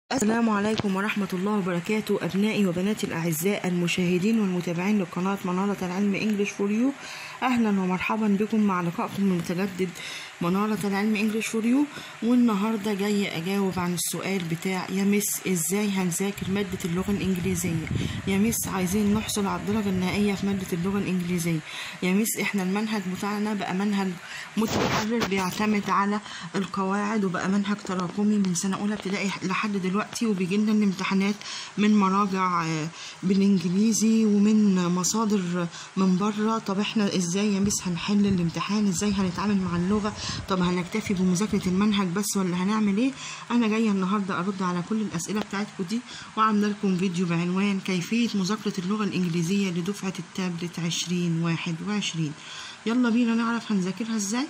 السلام عليكم ورحمة الله وبركاته أبنائي وبناتي الأعزاء المشاهدين والمتابعين لقناة منارة العلم إنجليش فور يو أهلا ومرحبا بكم مع لقائكم المتجدد منارة العلم إنجليش فور يو والنهاردة جاية أجاوب عن السؤال بتاع يا مس إزاي هنذاكر مادة اللغة الإنجليزية يا مس عايزين نحصل على الدرجة النهائية في مادة اللغة الإنجليزية يا مس إحنا المنهج بتاعنا بقى منهج متكرر بيعتمد على القواعد وبقى منهج تراكمي من سنة أولى ابتدائي لحد دلوقتي وبيجي لنا الامتحانات من مراجع آه، بالإنجليزي ومن مصادر من بره طب إحنا إزاي يا مس هنحل الامتحان إزاي هنتعامل مع اللغة طب هنكتفي بمذاكرة المنهج بس ولا هنعمل إيه أنا جاية النهاردة أرد على كل الأسئلة بتاعتكم دي وعاملة لكم فيديو بعنوان كيفية مذاكرة اللغة الإنجليزية لدفعة التابلت عشرين واحد وعشرين يلا بينا نعرف هنذاكرها إزاي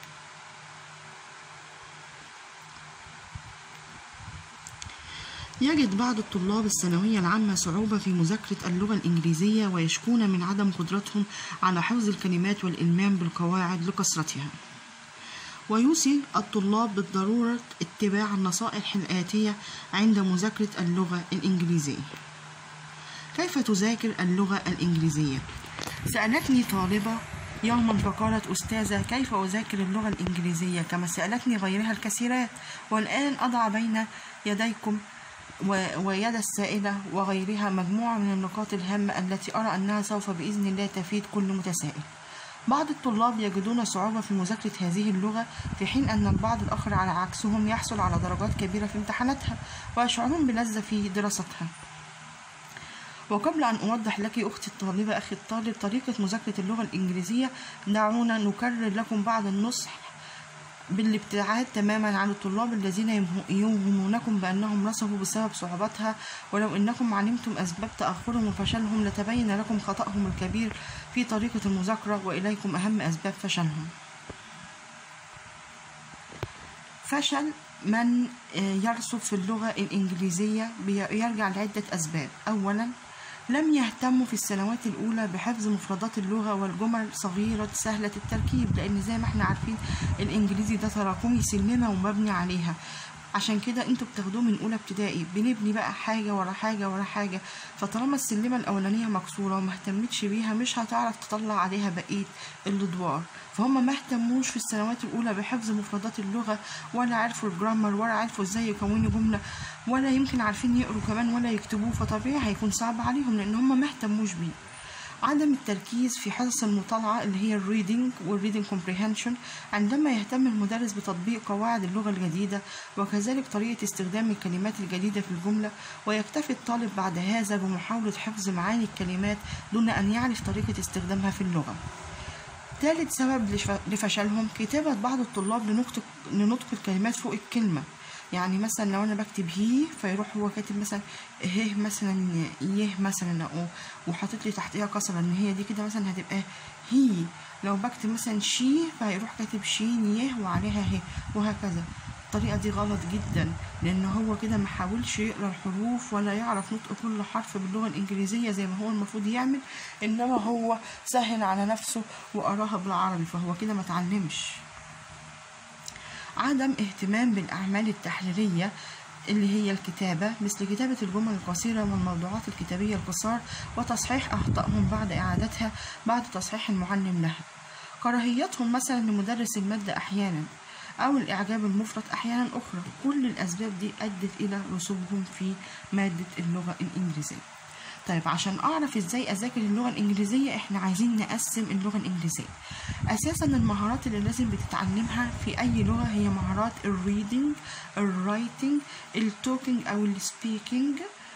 يجد بعض الطلاب الثانوية العامة صعوبة في مذاكرة اللغة الإنجليزية ويشكون من عدم قدرتهم على حفظ الكلمات والإلمام بالقواعد لكثرتها ويوصي الطلاب بالضرورة اتباع النصائح الآتية عند مذاكرة اللغة الإنجليزية كيف تذاكر اللغة الإنجليزية؟ سألتني طالبة يوما فقالت أستاذة كيف أذاكر اللغة الإنجليزية كما سألتني غيرها الكثيرات والآن أضع بين يديكم و- ويد السائلة وغيرها مجموعة من النقاط الهامة التي أرى أنها سوف بإذن الله تفيد كل متسائل بعض الطلاب يجدون صعوبة في مذاكرة هذه اللغة في حين أن البعض الآخر على عكسهم يحصل على درجات كبيرة في امتحاناتها ويشعرون بلذة في دراستها وقبل أن أوضح لك أختي الطالبة أخي الطالب طريقة مذاكرة اللغة الإنجليزية دعونا نكرر لكم بعض النصح بالابتعاد تماما عن الطلاب الذين يمه- يوهمونكم بأنهم رسبوا بسبب صعوبتها ولو أنكم علمتم أسباب تأخرهم وفشلهم لتبين لكم خطأهم الكبير في طريقة المذاكرة وإليكم أهم أسباب فشلهم فشل من آه، يرسب في اللغة الإنجليزية بي- يرجع لعدة أسباب أولا لم يهتموا في السنوات الأولى بحفظ مفردات اللغة والجمل صغيرة سهلة التركيب لأن زي ما احنا عارفين الإنجليزي ده تراكمي سلمة ومبني عليها عشان كده انتوا بتاخدوه من اولى ابتدائي بنبني بقى حاجه ورا حاجه ورا حاجه فطالما السلمه الاولانيه مكسوره وما اهتمتش بيها مش هتعرف تطلع عليها بقيه الادوار فهم ما اهتموش في السنوات الاولى بحفظ مفردات اللغه ولا عرفوا الجرامر ولا عرفوا ازاي يكونوا جمله ولا يمكن عارفين يقروا كمان ولا يكتبوه فطبيعي هيكون صعب عليهم لان هم ما اهتموش بيه عدم التركيز في حصص المطالعة اللي هي الريدنج والريدنج كومبريهنشن عندما يهتم المدرس بتطبيق قواعد اللغة الجديدة وكذلك طريقة استخدام الكلمات الجديدة في الجملة ويكتفي الطالب بعد هذا بمحاولة حفظ معاني الكلمات دون أن يعرف طريقة استخدامها في اللغة ثالث سبب لش- لفشلهم كتابة بعض الطلاب لنطق لنطق الكلمات فوق الكلمة يعني مثلا لو انا بكتب هي فيروح هو كاتب مثلا ه مثلا يه مثلا او وحاطط لي تحتها كسره ان هي دي كده مثلا هتبقى هي لو بكتب مثلا شي فيروح كاتب شين يه وعليها ه وهكذا الطريقة دي غلط جدا لأن هو كده ما حاولش يقرأ الحروف ولا يعرف نطق كل حرف باللغة الإنجليزية زي ما هو المفروض يعمل إنما هو سهل على نفسه وقراها بالعربي فهو كده ما اتعلمش عدم اهتمام بالأعمال التحريرية اللي هي الكتابة مثل كتابة الجمل القصيرة والموضوعات الكتابية القصار وتصحيح أخطائهم بعد إعادتها بعد تصحيح المعلم لها كراهيتهم مثلا لمدرس المادة أحيانا أو الإعجاب المفرط أحيانا أخرى كل الأسباب دي أدت إلى رسوبهم في مادة اللغة الإنجليزية طيب عشان اعرف ازاي اذاكر اللغه الانجليزيه احنا عايزين نقسم اللغه الانجليزيه اساسا المهارات اللي لازم بتتعلمها في اي لغه هي مهارات الريدنج الرايتنج التوكينج او السبيكينج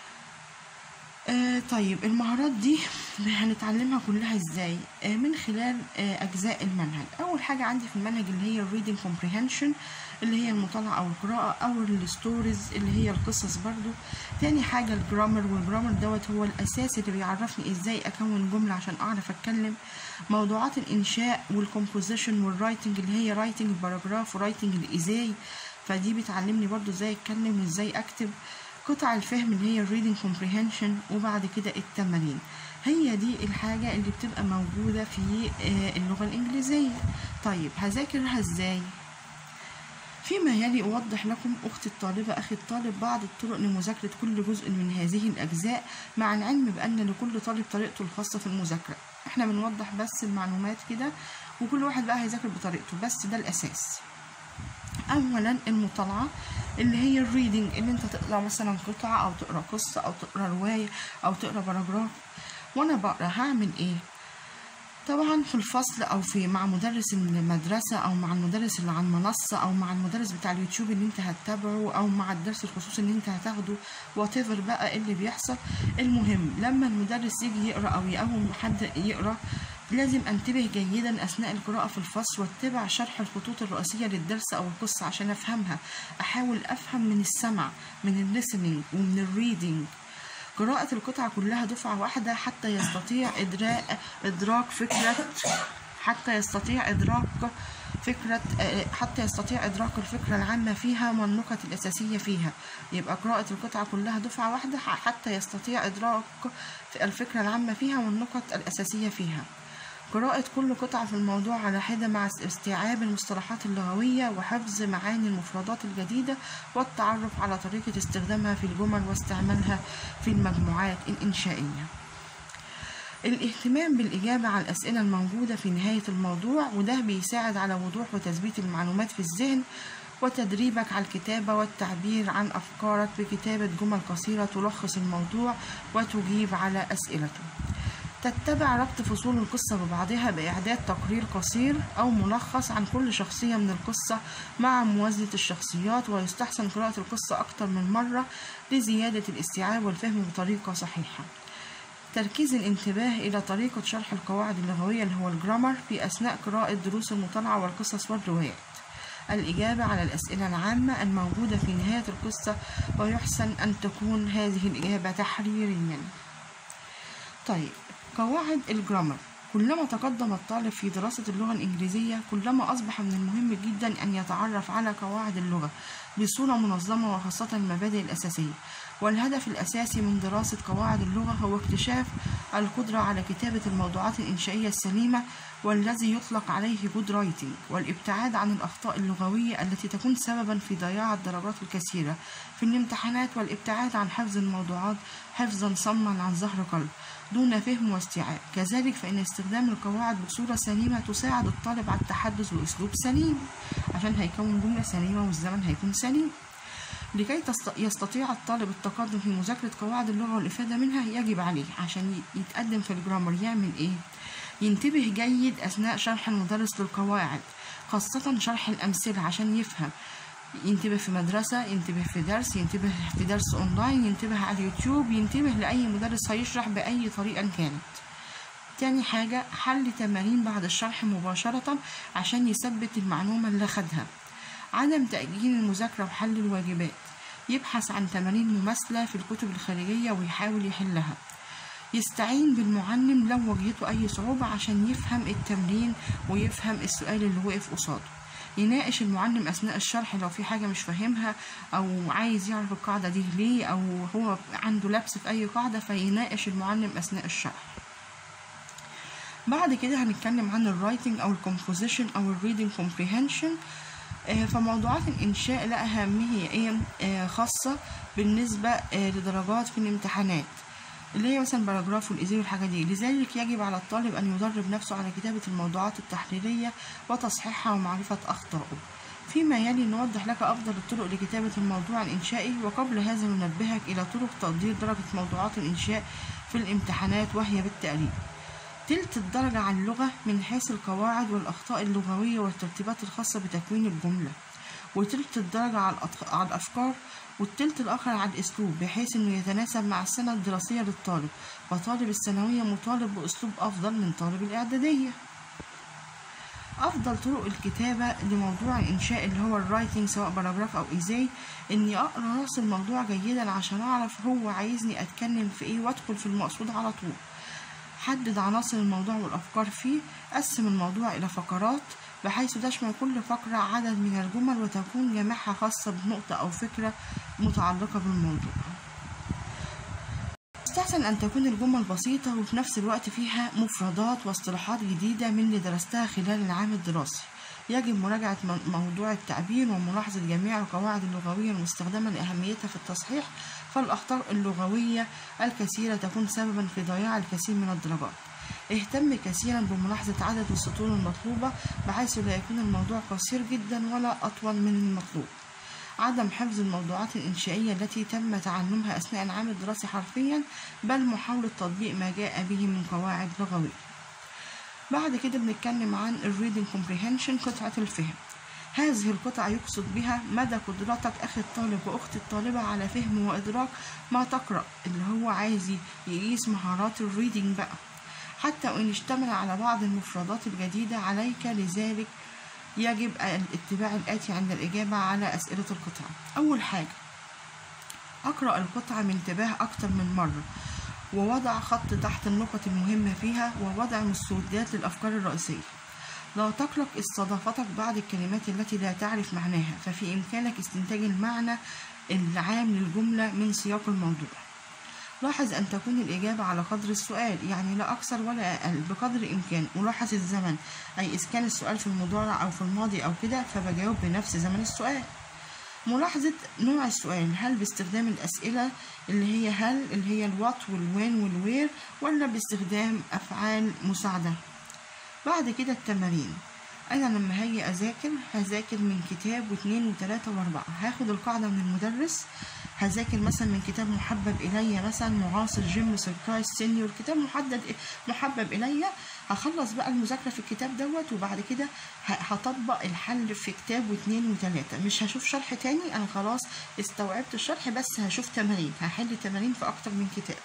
آه طيب المهارات دي هنتعلمها كلها ازاي آه من خلال آه اجزاء المنهج اول حاجه عندي في المنهج اللي هي الريدنج كومبريهنشن اللي هي المطالعه او القراءه او الستوريز اللي هي القصص برضو تاني حاجه الجرامر والجرامر دوت هو الاساس اللي بيعرفني ازاي اكون جمله عشان اعرف اتكلم موضوعات الانشاء والكومبوزيشن والرايتنج اللي هي رايتنج الباراجراف ورايتنج الازاي فدي بتعلمني برضو ازاي اتكلم وازاي اكتب قطع الفهم اللي هي الريدنج كومبريهنشن وبعد كده التمارين هي دي الحاجة اللي بتبقى موجودة في آه، اللغة الإنجليزية طيب هذاكرها ازاي فيما يلي أوضح لكم أختي الطالبة أخي الطالب بعض الطرق لمذاكرة كل جزء من هذه الأجزاء مع العلم بأن لكل طالب طريقته الخاصة في المذاكرة احنا بنوضح بس المعلومات كده وكل واحد بقى هيذاكر بطريقته بس ده الأساس اولا المطالعه اللي هي الريدنج اللي انت تقرا مثلا قطعه او تقرا قصه او تقرا روايه او تقرا باراجراف وانا بقرا هعمل ايه طبعا في الفصل او في مع مدرس المدرسه او مع المدرس اللي على المنصه او مع المدرس بتاع اليوتيوب اللي انت هتتابعه او مع الدرس الخصوصي اللي انت هتاخده وات بقى إيه اللي بيحصل المهم لما المدرس يجي يقرا او يقوم حد يقرا لازم انتبه جيدا اثناء القراءه في الفصل واتبع شرح الخطوط الرئيسيه للدرس او القصه عشان افهمها احاول افهم من السمع من الليسننج ومن الريدنج قراءة القطعة كلها دفعة واحدة حتى يستطيع إدراك إدراك فكرة حتى يستطيع إدراك فكرة آه، حتى يستطيع إدراك الفكرة العامة فيها والنقط الأساسية فيها يبقى قراءة القطعة كلها دفعة واحدة ح- حتى يستطيع إدراك الفكرة العامة فيها والنقط الأساسية فيها قراءة كل قطعة في الموضوع على حدة مع استيعاب المصطلحات اللغوية وحفظ معاني المفردات الجديدة والتعرف على طريقة استخدامها في الجمل واستعمالها في المجموعات الإنشائية الاهتمام بالإجابة على الأسئلة الموجودة في نهاية الموضوع وده بيساعد على وضوح وتثبيت المعلومات في الذهن وتدريبك على الكتابة والتعبير عن أفكارك بكتابة جمل قصيرة تلخص الموضوع وتجيب على أسئلته تتبع ربط فصول القصة ببعضها بإعداد تقرير قصير أو ملخص عن كل شخصية من القصة مع موازنة الشخصيات ويستحسن قراءة القصة أكثر من مرة لزيادة الاستيعاب والفهم بطريقة صحيحة تركيز الانتباه إلى طريقة شرح القواعد اللغوية اللي هو الجرامر في أثناء قراءة دروس المطالعة والقصص والروايات الإجابة على الأسئلة العامة الموجودة في نهاية القصة ويحسن أن تكون هذه الإجابة تحريريا طيب قواعد الجرامر كلما تقدم الطالب في دراسة اللغة الإنجليزية كلما أصبح من المهم جدا أن يتعرف على قواعد اللغة بصورة منظمة وخاصة المبادئ الأساسية والهدف الأساسي من دراسة قواعد اللغة هو اكتشاف القدرة على كتابة الموضوعات الإنشائية السليمة والذي يطلق عليه good writing والابتعاد عن الأخطاء اللغوية التي تكون سببا في ضياع الدرجات الكثيرة في الامتحانات والابتعاد عن حفظ الموضوعات حفظا صما عن ظهر قلب دون فهم واستيعاب كذلك فإن استخدام القواعد بصورة سليمة تساعد الطالب على التحدث بأسلوب سليم عشان هيكون جملة سليمة والزمن هيكون سليم لكي تست- يستطيع الطالب التقدم في مذاكرة قواعد اللغة والإفادة منها يجب عليه عشان ي- يتقدم في الجرامر يعمل إيه؟ ينتبه جيد أثناء شرح المدرس للقواعد خاصة شرح الأمثلة عشان يفهم ينتبه في مدرسة ينتبه في درس ينتبه في درس أونلاين ينتبه على اليوتيوب ينتبه لأي مدرس هيشرح بأي طريقة كانت تاني حاجة حل تمارين بعد الشرح مباشرة عشان يثبت المعلومة اللي خدها عدم تأجيل المذاكرة وحل الواجبات يبحث عن تمارين مماثلة في الكتب الخارجية ويحاول يحلها يستعين بالمعلم لو واجهته أي صعوبة عشان يفهم التمرين ويفهم السؤال اللي وقف قصاده يناقش المعلم أثناء الشرح لو في حاجة مش فاهمها أو عايز يعرف القاعدة دي ليه أو هو عنده لبس في أي قاعدة فيناقش المعلم أثناء الشرح بعد كده هنتكلم عن الرايتنج او الكومبوزيشن او الريدنج كومبريهنشن فموضوعات الانشاء لها اهميه ايه آه، خاصه بالنسبه آه، لدرجات في الامتحانات اللي هي مثلا باراجراف والايزي والحاجات دي لذلك يجب على الطالب ان يدرب نفسه على كتابه الموضوعات التحريريه وتصحيحها ومعرفه اخطائه فيما يلي نوضح لك أفضل الطرق لكتابة الموضوع الإنشائي وقبل هذا ننبهك إلى طرق تقدير درجة موضوعات الإنشاء في الامتحانات وهي بالتقريب تلت الدرجة على اللغة من حيث القواعد والأخطاء اللغوية والترتيبات الخاصة بتكوين الجملة وتلت الدرجة على, الأط- على الأفكار والتلت الآخر على الأسلوب بحيث إنه يتناسب مع السنة الدراسية للطالب فطالب الثانوية مطالب بأسلوب أفضل من طالب الإعدادية أفضل طرق الكتابة لموضوع الإنشاء اللي هو الرايتنج سواء باراجراف أو إيزاي إني أقرأ راس الموضوع جيدا عشان أعرف هو عايزني أتكلم في إيه وأدخل في المقصود على طول حدد عناصر الموضوع والأفكار فيه قسم الموضوع إلى فقرات بحيث تشمل كل فقرة عدد من الجمل وتكون جميعها خاصة بنقطة أو فكرة متعلقة بالموضوع يستحسن أن تكون الجمل بسيطة وفي نفس الوقت فيها مفردات واصطلاحات جديدة من اللي درستها خلال العام الدراسي يجب مراجعة م- موضوع التعبير وملاحظة جميع القواعد اللغوية المستخدمة لأهميتها في التصحيح فالأخطاء اللغوية الكثيرة تكون سببا في ضياع الكثير من الدرجات اهتم كثيرا بملاحظة عدد السطور المطلوبة بحيث لا يكون الموضوع قصير جدا ولا أطول من المطلوب عدم حفظ الموضوعات الإنشائية التي تم تعلمها أثناء العام الدراسي حرفيا بل محاولة تطبيق ما جاء به من قواعد لغوية بعد كده بنتكلم عن ال reading comprehension قطعة الفهم هذه القطعة يقصد بها مدى قدرتك أخي الطالب وأختي الطالبة على فهم وإدراك ما تقرأ اللي هو عايز يقيس مهارات الريدنج بقى حتى وإن اشتمل على بعض المفردات الجديدة عليك لذلك يجب الاتباع الآتي عند الإجابة على أسئلة القطعة أول حاجة أقرأ القطعة من انتباه أكتر من مرة ووضع خط تحت النقط المهمة فيها ووضع مسودات للأفكار الرئيسية لا تقلق استضافتك بعض الكلمات التي لا تعرف معناها ففي إمكانك استنتاج المعنى العام للجملة من سياق الموضوع لاحظ أن تكون الإجابة على قدر السؤال يعني لا أكثر ولا أقل بقدر الإمكان ولاحظ الزمن أي إذا كان السؤال في المضارع أو في الماضي أو كده فبجاوب بنفس زمن السؤال ملاحظة نوع السؤال هل باستخدام الأسئلة اللي هي هل اللي هي الوات والوين والوير ولا باستخدام أفعال مساعدة بعد كده التمارين أنا لما هاجي أذاكر هذاكر من كتاب واثنين وثلاثة وأربعة هاخد القاعدة من المدرس هذاكر مثلا من كتاب محبب إلي مثلا معاصر جيم سيركايز سينيور كتاب محدد محبب إلي هخلص بقى المذاكرة في الكتاب دوت وبعد كده هطبق الحل في كتاب واثنين وثلاثة مش هشوف شرح تاني أنا خلاص استوعبت الشرح بس هشوف تمارين هحل تمارين في أكتر من كتاب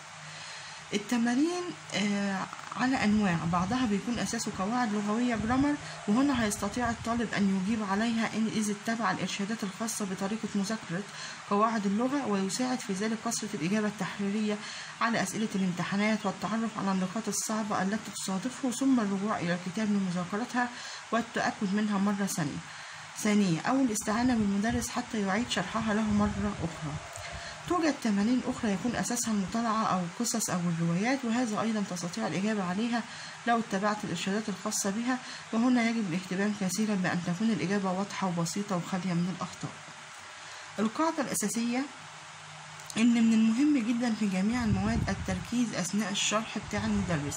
التمارين آه على أنواع بعضها بيكون أساسه قواعد لغوية جرامر وهنا هيستطيع الطالب أن يجيب عليها إن إذا اتبع الإرشادات الخاصة بطريقة مذاكرة قواعد اللغة ويساعد في ذلك كثرة الإجابة التحريرية على أسئلة الامتحانات والتعرف على النقاط الصعبة التي تصادفه ثم الرجوع إلى الكتاب لمذاكرتها والتأكد منها مرة ثانية ثانية أو الاستعانة بالمدرس حتى يعيد شرحها له مرة أخرى توجد تمارين أخرى يكون أساسها المطالعة أو القصص أو الروايات وهذا أيضا تستطيع الإجابة عليها لو اتبعت الإرشادات الخاصة بها وهنا يجب الاهتمام كثيرا بأن تكون الإجابة واضحة وبسيطة وخالية من الأخطاء القاعدة الأساسية إن من المهم جدا في جميع المواد التركيز أثناء الشرح بتاع المدرس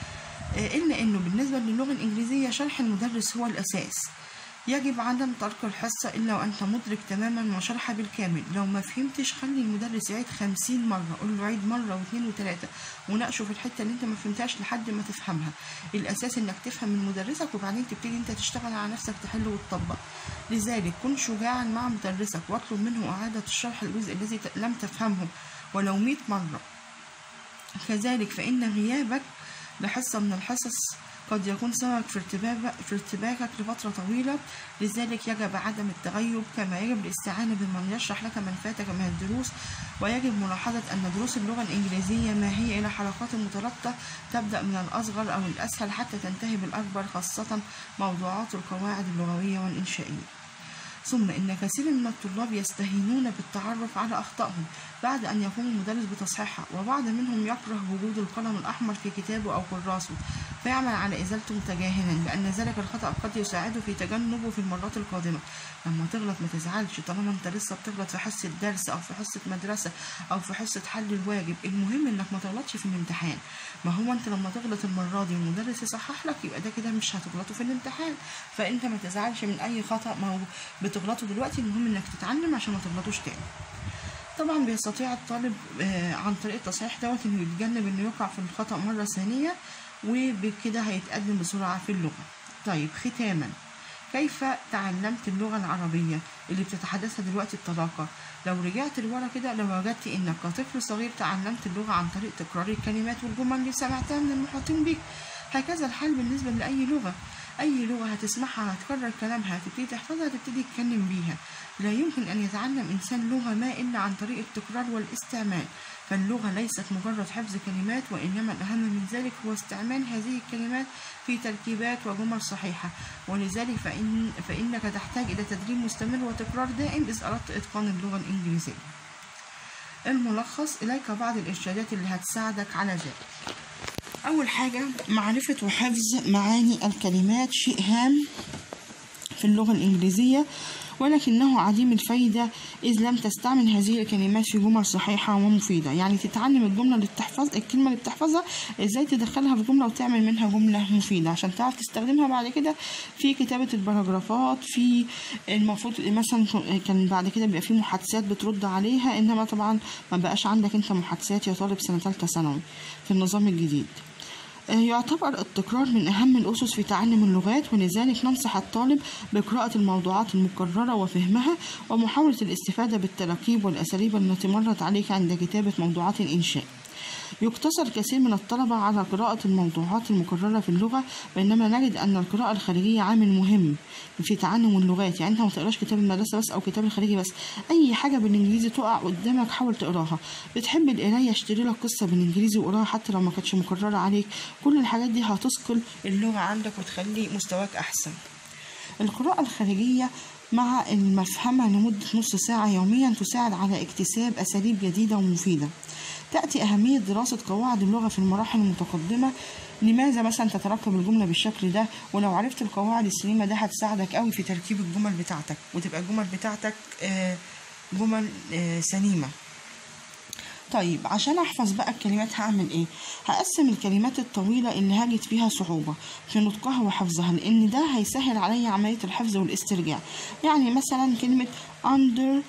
إلا إنه بالنسبة للغة الإنجليزية شرح المدرس هو الأساس يجب عدم ترك الحصة إلا وأنت مدرك تماما وشرحها بالكامل لو ما فهمتش خلي المدرس يعيد خمسين مرة قول له عيد مرة واثنين وثلاثة وناقشه في الحتة اللي انت ما فهمتهاش لحد ما تفهمها الأساس إنك تفهم من مدرسك وبعدين تبتدي انت تشتغل على نفسك تحل وتطبق لذلك كن شجاعا مع مدرسك واطلب منه إعادة الشرح الجزء الذي لم تفهمه ولو مئة مرة كذلك فإن غيابك لحصة من الحصص قد يكون سبب في ارتباك في ارتباكك لفترة طويلة لذلك يجب عدم التغيب كما يجب الاستعانة بمن يشرح لك من فاتك من الدروس ويجب ملاحظة أن دروس اللغة الإنجليزية ما هي إلى حلقات مترابطة تبدأ من الأصغر أو الأسهل حتى تنتهي بالأكبر خاصة موضوعات القواعد اللغوية والإنشائية ثم إن كثير من الطلاب يستهينون بالتعرف على أخطائهم بعد أن يقوم المدرس بتصحيحها وبعض منهم يكره وجود القلم الأحمر في كتابه أو كراسه فيعمل على إزالته متجاهلا لأن ذلك الخطأ قد يساعده في تجنبه في المرات القادمة لما تغلط ما تزعلش طالما أنت لسه بتغلط في حصة درس أو في حصة مدرسة أو في حصة حل الواجب المهم إنك ما تغلطش في الامتحان ما هو أنت لما تغلط المرة دي والمدرس يصحح لك يبقى ده كده مش هتغلطه في الامتحان فأنت ما تزعلش من أي خطأ ما هو بتغلطه دلوقتي المهم إنك تتعلم عشان ما تغلطوش تاني طبعا بيستطيع الطالب عن طريق التصحيح دوت انه يتجنب انه يقع في الخطأ مرة ثانية وبكده هيتقدم بسرعة في اللغة طيب ختاما كيف تعلمت اللغة العربية اللي بتتحدثها دلوقتي الطلاقة لو رجعت لورا كده لو وجدت انك كطفل صغير تعلمت اللغة عن طريق تكرار الكلمات والجمل اللي سمعتها من المحيطين بيك هكذا الحال بالنسبة لأي لغة أي لغة هتسمعها هتكرر كلامها هتبتدي تحفظها هتبتدي تتكلم بيها لا يمكن أن يتعلم إنسان لغة ما إلا عن طريق التكرار والاستعمال فاللغة ليست مجرد حفظ كلمات وإنما الأهم من ذلك هو استعمال هذه الكلمات في تركيبات وجمل صحيحة ولذلك فإن فإنك تحتاج إلى تدريب مستمر وتكرار دائم إذا أردت إتقان اللغة الإنجليزية الملخص إليك بعض الإرشادات اللي هتساعدك على ذلك أول حاجة معرفة وحفظ معاني الكلمات شيء هام في اللغة الإنجليزية ولكنه عديم الفايدة إذ لم تستعمل هذه الكلمات في جمل صحيحة ومفيدة يعني تتعلم الجملة اللي بتحفظ الكلمة اللي بتحفظها إزاي تدخلها في جملة وتعمل منها جملة مفيدة عشان تعرف تستخدمها بعد كده في كتابة الباراجرافات في المفروض مثلا كان بعد كده بيبقى في محادثات بترد عليها إنما طبعا ما بقاش عندك أنت محادثات يا طالب سنة تالتة ثانوي في النظام الجديد يعتبر التكرار من أهم الأسس في تعلم اللغات ولذلك ننصح الطالب بقراءة الموضوعات المكررة وفهمها ومحاولة الاستفادة بالتراكيب والأساليب التي مرت عليك عند كتابة موضوعات الإنشاء يقتصر كثير من الطلبة على قراءة الموضوعات المكررة في اللغة بينما نجد أن القراءة الخارجية عامل مهم في تعلم اللغات يعني أنت ما تقراش كتاب المدرسة بس أو كتاب الخارجي بس أي حاجة بالإنجليزي تقع قدامك حاول تقراها بتحب القراية اشتري لك قصة بالإنجليزي وقراها حتى لو ما كانتش مكررة عليك كل الحاجات دي هتثقل اللغة عندك وتخلي مستواك أحسن القراءة الخارجية مع المفهمة لمدة نص ساعة يوميا تساعد على اكتساب أساليب جديدة ومفيدة تأتي أهمية دراسة قواعد اللغة في المراحل المتقدمة لماذا مثلا تتركب الجملة بالشكل ده ولو عرفت القواعد السليمة ده هتساعدك قوي في تركيب الجمل بتاعتك وتبقى الجمل بتاعتك جمل سليمة طيب عشان احفظ بقى الكلمات هعمل ايه هقسم الكلمات الطويلة اللي هجد فيها صعوبة في نطقها وحفظها لان ده هيسهل عليا عملية الحفظ والاسترجاع يعني مثلا كلمة under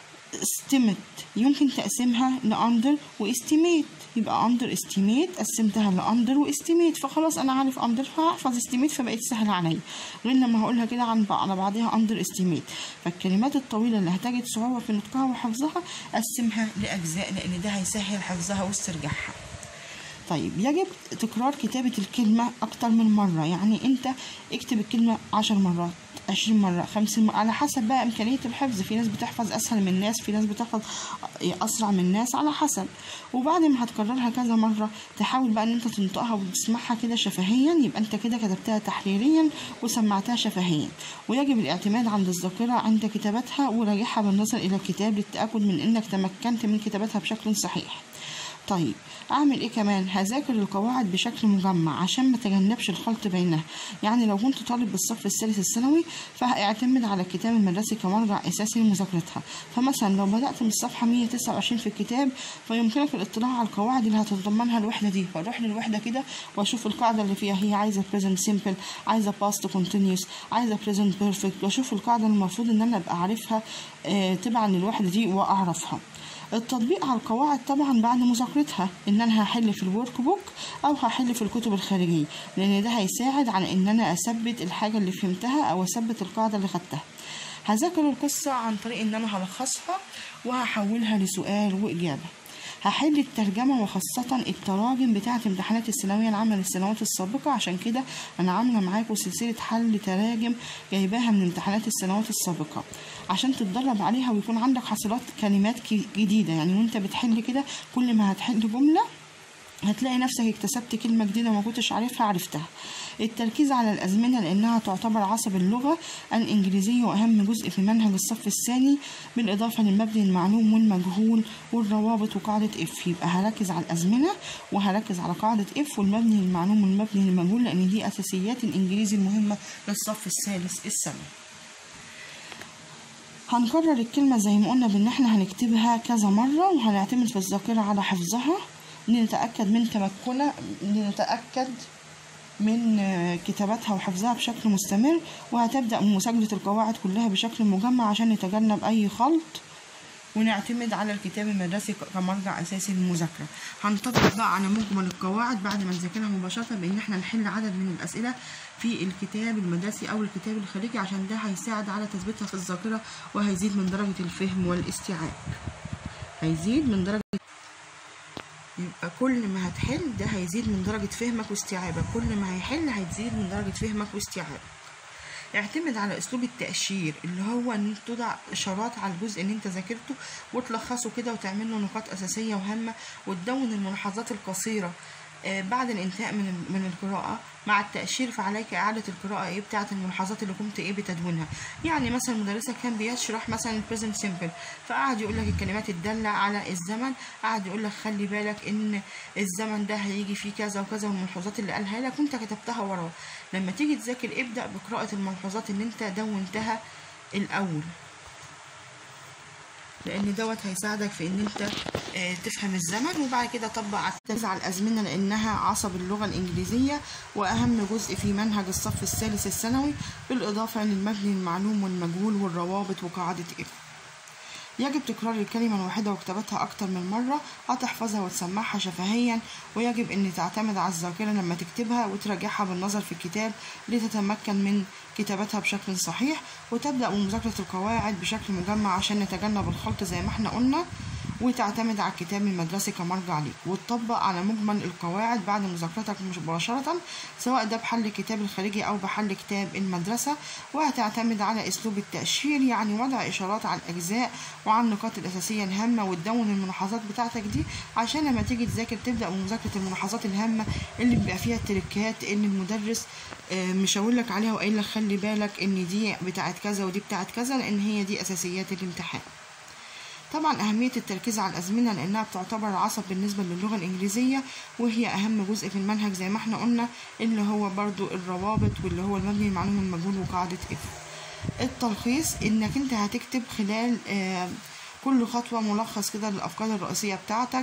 estimate يمكن تقسمها لأندر واستيميت يبقى أندر استيميت قسمتها لأندر واستيميت فخلاص أنا عارف أندر فهحفظ استيميت فبقت سهلة عليا غير لما هقولها كده عن على بعضها أندر استيميت فالكلمات الطويلة اللي هتجد صعوبة في نطقها وحفظها قسمها لأجزاء لأن ده هيسهل حفظها واسترجاعها طيب يجب تكرار كتابة الكلمة أكتر من مرة يعني أنت اكتب الكلمة عشر مرات عشرين مرة خمسين مرة على حسب بقى إمكانية الحفظ في ناس بتحفظ أسهل من ناس في ناس بتحفظ أسرع من ناس على حسب وبعد ما هتكررها كذا مرة تحاول بقى إن أنت تنطقها وتسمعها كده شفهيا يبقى أنت كده كتبتها تحريريا وسمعتها شفهيا ويجب الاعتماد عند الذاكرة عند كتابتها وراجعها بالنظر إلى الكتاب للتأكد من إنك تمكنت من كتابتها بشكل صحيح طيب اعمل ايه كمان هذاكر القواعد بشكل مجمع عشان ما تجنبش الخلط بينها يعني لو كنت طالب بالصف الثالث الثانوي فهاعتمد على الكتاب المدرسي كمرجع اساسي لمذاكرتها فمثلا لو بدات من الصفحه 129 في الكتاب فيمكنك الاطلاع على القواعد اللي هتتضمنها الوحده دي فاروح للوحده كده واشوف القاعده اللي فيها هي عايزه present simple عايزه past continuous عايزه present perfect واشوف القاعده اللي المفروض ان انا ابقى عارفها آه تبعا للوحده دي واعرفها التطبيق على القواعد طبعا بعد مذاكرتها ان انا هحل في الورك بوك او هحل في الكتب الخارجيه لان ده هيساعد على ان انا اثبت الحاجه اللي فهمتها او اثبت القاعده اللي خدتها هذاكر القصه عن طريق ان انا هلخصها وهحولها لسؤال واجابه هحل الترجمة وخاصة التراجم بتاعة امتحانات الثانوية العامة للسنوات السابقة عشان كده أنا عاملة معاكم سلسلة حل تراجم جايباها من امتحانات السنوات السابقة عشان تتدرب عليها ويكون عندك حصيلات كلمات جديدة يعني وانت بتحل كده كل ما هتحل جملة هتلاقي نفسك اكتسبت كلمة جديدة ما كنتش عارفها عرفتها التركيز على الأزمنة لأنها تعتبر عصب اللغة الإنجليزية وأهم جزء في منهج الصف الثاني بالإضافة للمبني المعلوم والمجهول والروابط وقاعدة إف يبقى هركز على الأزمنة وهركز على قاعدة إف والمبني المعلوم والمبني المجهول لأن دي أساسيات الإنجليزي المهمة للصف الثالث الثانوي هنكرر الكلمة زي ما قلنا بإن احنا هنكتبها كذا مرة وهنعتمد في الذاكرة على حفظها لنتأكد من تمكنها لنتأكد من كتابتها وحفظها بشكل مستمر وهتبدأ من مساجدة القواعد كلها بشكل مجمع عشان نتجنب أي خلط ونعتمد على الكتاب المدرسي كمرجع أساسي للمذاكرة هنطبق بقى على مجمل القواعد بعد ما نذاكرها مباشرة بإن احنا نحل عدد من الأسئلة في الكتاب المدرسي أو الكتاب الخارجي عشان ده هيساعد على تثبيتها في الذاكرة وهيزيد من درجة الفهم والاستيعاب هيزيد من درجة يبقى كل ما هتحل ده هيزيد من درجة فهمك واستيعابك كل ما هيحل هيزيد من درجة فهمك واستيعابك اعتمد على اسلوب التأشير اللي هو ان انت تضع اشارات على الجزء اللي انت ذاكرته وتلخصه كده وتعمل له نقاط اساسية وهامة وتدون الملاحظات القصيرة بعد الانتهاء من من القراءة مع التأشير فعليك إعادة القراءة إيه بتاعة الملاحظات اللي قمت إيه بتدوينها يعني مثلا المدرسة كان بيشرح مثلا present simple فقعد يقول لك الكلمات الدالة على الزمن قعد يقول لك خلي بالك إن الزمن ده هيجي فيه كذا وكذا والملحوظات اللي قالها لك وأنت كتبتها وراه لما تيجي تذاكر ابدأ بقراءة الملحوظات اللي أنت دونتها الأول لان دوت هيساعدك في ان انت آه، تفهم الزمن وبعد كده طبق على على الازمنه لانها عصب اللغه الانجليزيه واهم جزء في منهج الصف الثالث الثانوي بالاضافه للمبني المعلوم والمجهول والروابط وقاعده اف يجب تكرار الكلمة الواحدة وكتابتها أكتر من مرة هتحفظها وتسمعها شفهيا ويجب أن تعتمد على الذاكرة لما تكتبها وتراجعها بالنظر في الكتاب لتتمكن من كتابتها بشكل صحيح وتبدأ بمذاكرة القواعد بشكل مجمع عشان نتجنب الخلط زي ما احنا قلنا وتعتمد على الكتاب المدرسي كمرجع ليك وتطبق على مجمل القواعد بعد مذاكرتك مباشرة سواء ده بحل الكتاب الخارجي أو بحل كتاب المدرسة وهتعتمد على أسلوب التأشير يعني وضع إشارات على الأجزاء وعلى النقاط الأساسية الهامة وتدون الملاحظات بتاعتك دي عشان لما تيجي تذاكر تبدأ بمذاكرة الملاحظات الهامة اللي بيبقى فيها التركات اللي المدرس آه، مشاور لك عليها وقايل لك خلي بالك إن دي بتاعت كذا ودي بتاعت كذا لأن هي دي أساسيات الامتحان طبعا أهمية التركيز على الأزمنة لأنها بتعتبر عصب بالنسبة للغة الإنجليزية وهي أهم جزء في المنهج زي ما احنا قلنا اللي هو برضو الروابط واللي هو المبني المعلوم المجهول وقاعدة اف التلخيص إنك أنت هتكتب خلال آه كل خطوة ملخص كده للأفكار الرئيسية بتاعتك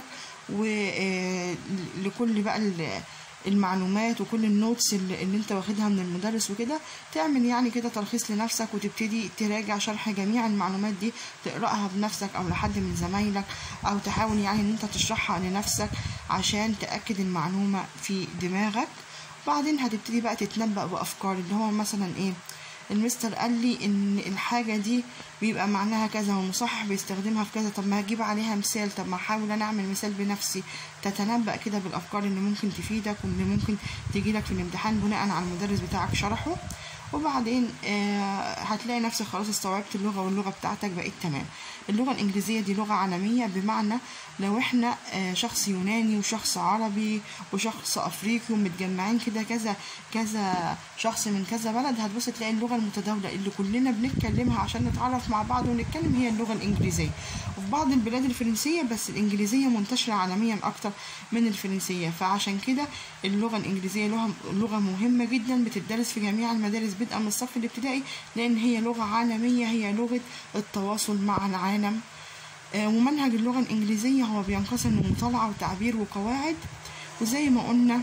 ولكل بقى ال- المعلومات وكل النوتس اللي, اللي انت واخدها من المدرس وكده تعمل يعني كده تلخيص لنفسك وتبتدي تراجع شرح جميع المعلومات دي تقرأها بنفسك او لحد من زمايلك او تحاول يعني ان انت تشرحها لنفسك عشان تأكد المعلومة في دماغك بعدين هتبتدي بقى تتنبأ بأفكار اللي هو مثلا ايه المستر قال لي ان الحاجة دي بيبقى معناها كذا والمصحح بيستخدمها في كذا طب ما اجيب عليها مثال طب ما احاول انا اعمل مثال بنفسي تتنبأ كده بالافكار اللي ممكن تفيدك واللي ممكن تجيلك في الامتحان بناء على المدرس بتاعك شرحه وبعدين آه هتلاقي نفسك خلاص استوعبت اللغة واللغة بتاعتك بقت تمام اللغة الإنجليزية دي لغة عالمية بمعنى لو احنا آه شخص يوناني وشخص عربي وشخص أفريقي ومتجمعين كده كذا كذا شخص من كذا بلد هتبص تلاقي اللغة المتداولة اللي كلنا بنتكلمها عشان نتعرف مع بعض ونتكلم هي اللغة الإنجليزية وفي بعض البلاد الفرنسية بس الإنجليزية منتشرة عالميا أكتر من الفرنسية فعشان كده اللغة الإنجليزية لغة لغة مهمة جدا بتدرس في جميع المدارس بدءا من الصف الابتدائي لأن هي لغة عالمية هي لغة التواصل مع العالم آه، ومنهج اللغة الإنجليزية هو بينقسم لمطالعة وتعبير وقواعد وزي ما قلنا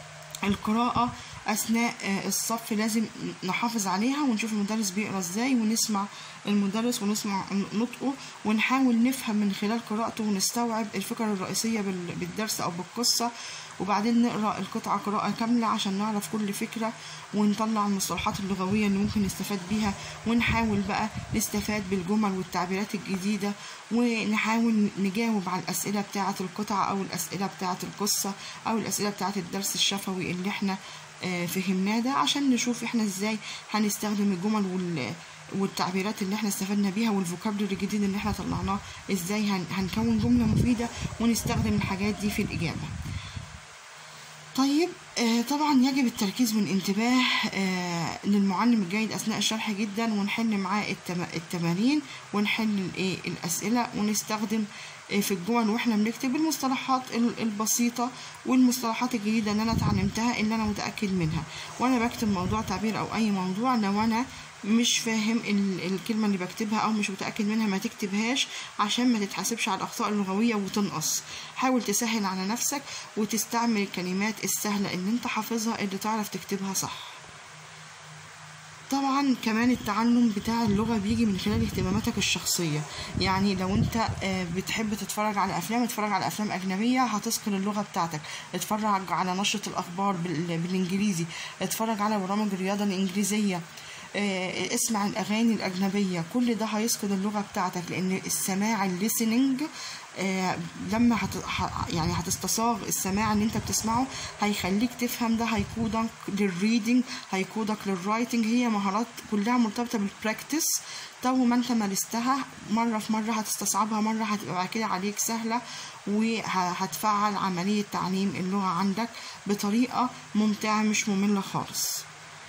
القراءة أثناء آه، الصف لازم نحافظ عليها ونشوف المدرس بيقرأ ازاي ونسمع المدرس ونسمع نطقه ونحاول نفهم من خلال قراءته ونستوعب الفكرة الرئيسية بال- بالدرس أو بالقصة وبعدين نقرأ القطعة قراءة كاملة عشان نعرف كل فكرة ونطلع المصطلحات اللغوية اللي ممكن نستفاد بيها ونحاول بقى نستفاد بالجمل والتعبيرات الجديدة ونحاول نجاوب على الأسئلة بتاعة القطعة أو الأسئلة بتاعة القصة أو الأسئلة بتاعة الدرس الشفوي اللي احنا آه، فهمناه ده عشان نشوف احنا ازاي هنستخدم الجمل وال والتعبيرات اللي احنا استفدنا بيها والفوكابلري الجديد اللي احنا طلعناه ازاي هن- هنكون جملة مفيدة ونستخدم الحاجات دي في الإجابة طيب آه طبعا يجب التركيز والانتباه آه للمعلم الجيد اثناء الشرح جدا ونحل معاه التم التمارين ونحل الايه الاسئله ونستخدم آه في الجمل واحنا بنكتب المصطلحات ال- البسيطه والمصطلحات الجديده اللي انا اتعلمتها اللي انا متاكد منها وانا بكتب موضوع تعبير او اي موضوع لو انا مش فاهم ال- الكلمة اللي بكتبها أو مش متأكد منها ما تكتبهاش عشان ما تتحاسبش على الأخطاء اللغوية وتنقص حاول تسهل على نفسك وتستعمل الكلمات السهلة اللي انت حافظها اللي تعرف تكتبها صح طبعا كمان التعلم بتاع اللغة بيجي من خلال اهتماماتك الشخصية يعني لو انت آه، بتحب تتفرج على افلام اتفرج على افلام اجنبية هتسكن اللغة بتاعتك اتفرج على نشرة الاخبار بال- بالانجليزي اتفرج على برامج الرياضة الانجليزية آه، اسمع الأغاني الأجنبية كل ده هيسقط اللغة بتاعتك لأن السماع الليسننج لما هت... ه- يعني هتستصاغ السماع اللي انت بتسمعه هيخليك تفهم ده هيقودك للريدنج هيقودك للرايتنج هي مهارات كلها مرتبطة بالبراكتس تو ما انت مارستها مرة في مرة هتستصعبها مرة هتبقى بعد كده عليك سهلة وهتفعل عملية تعليم اللغة عندك بطريقة ممتعة مش مملة خالص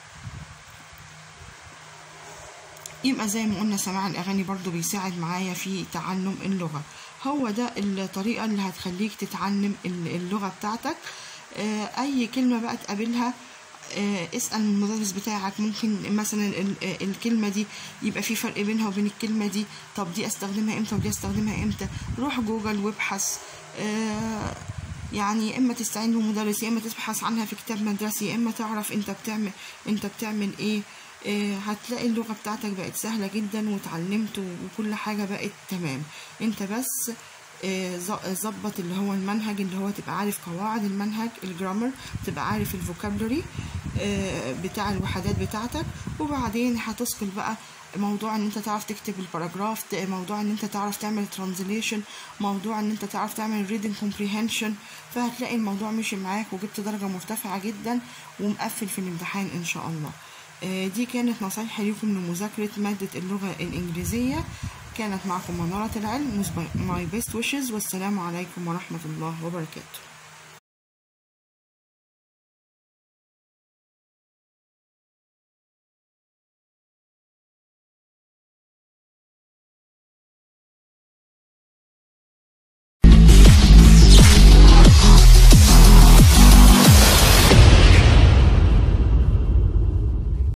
يبقى زي ما قلنا سماع الأغاني برضو بيساعد معايا في تعلم اللغة هو ده الطريقة اللي هتخليك تتعلم ال- اللغة بتاعتك آه، أي كلمة بقى تقابلها آه، اسأل المدرس بتاعك ممكن مثلا ال- آه، الكلمة دي يبقى في فرق بينها وبين الكلمة دي طب دي استخدمها امتى ودي استخدمها امتى روح جوجل وابحث آه، يعني يا اما تستعين بمدرس يا اما تبحث عنها في كتاب مدرسي يا اما تعرف انت بتعمل انت بتعمل ايه آه، هتلاقي اللغة بتاعتك بقت سهلة جدا وتعلمت وكل حاجة بقت تمام انت بس آه، ظ- ظبط اللي هو المنهج اللي هو تبقى عارف قواعد المنهج الجرامر تبقى عارف الفوكابلري بتاع الوحدات بتاعتك وبعدين هتثقل بقى موضوع ان انت تعرف تكتب الباراجراف ت- موضوع ان انت تعرف تعمل ترانزليشن موضوع ان انت تعرف تعمل ريدنج كومبريهنشن فهتلاقي الموضوع مشي معاك وجبت درجة مرتفعة جدا ومقفل في الامتحان ان شاء الله آه، دي كانت نصايحي ليكم لمذاكرة مادة اللغة الإنجليزية كانت معكم منارة العلم my best wishes والسلام عليكم ورحمة الله وبركاته